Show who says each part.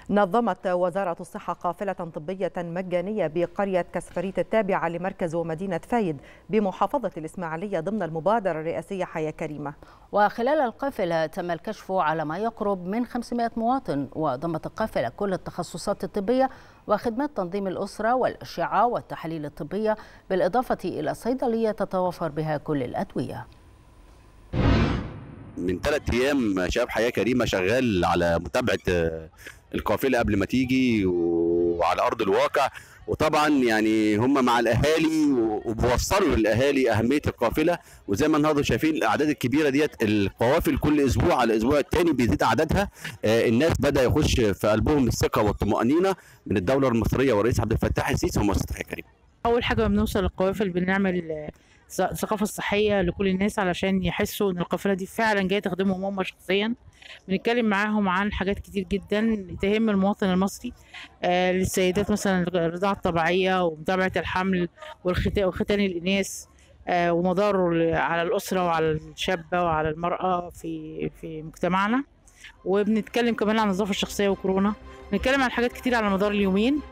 Speaker 1: نظمت وزارة الصحة قافلة طبية مجانية بقرية كسفريت التابعة لمركز ومدينة فايد بمحافظة الإسماعيلية ضمن المبادرة الرئاسية حياة كريمة
Speaker 2: وخلال القافلة تم الكشف على ما يقرب من 500 مواطن وضمت القافلة كل التخصصات الطبية وخدمات تنظيم الأسرة والأشعة والتحاليل الطبية بالإضافة إلى صيدلية تتوفر بها كل الأدوية
Speaker 3: من ثلاث ايام شباب حياه كريمه شغال على متابعه القافله قبل ما تيجي وعلى ارض الواقع وطبعا يعني هم مع الاهالي وبيوصلوا للاهالي اهميه القافله وزي ما النهارده شايفين الاعداد الكبيره ديت القوافل كل اسبوع على الاسبوع الثاني بيزيد عددها آه الناس بدا يخش في قلبهم الثقه والطمانينه من الدوله المصريه والرئيس عبد الفتاح السيسي ومؤسسه حياه كريمه.
Speaker 4: اول حاجه بنوصل القوافل بنعمل الثقافه الصحيه لكل الناس علشان يحسوا ان القافله دي فعلا جايه تخدمهم هم شخصيا بنتكلم معاهم عن حاجات كتير جدا تهم المواطن المصري آه للسيدات مثلا الرضاعه الطبيعيه ومتابعه الحمل وختان الاناث آه ومضاره على الاسره وعلى الشابه وعلى المراه في في مجتمعنا وبنتكلم كمان عن النظافه الشخصيه وكورونا بنتكلم عن حاجات كتير على مدار اليومين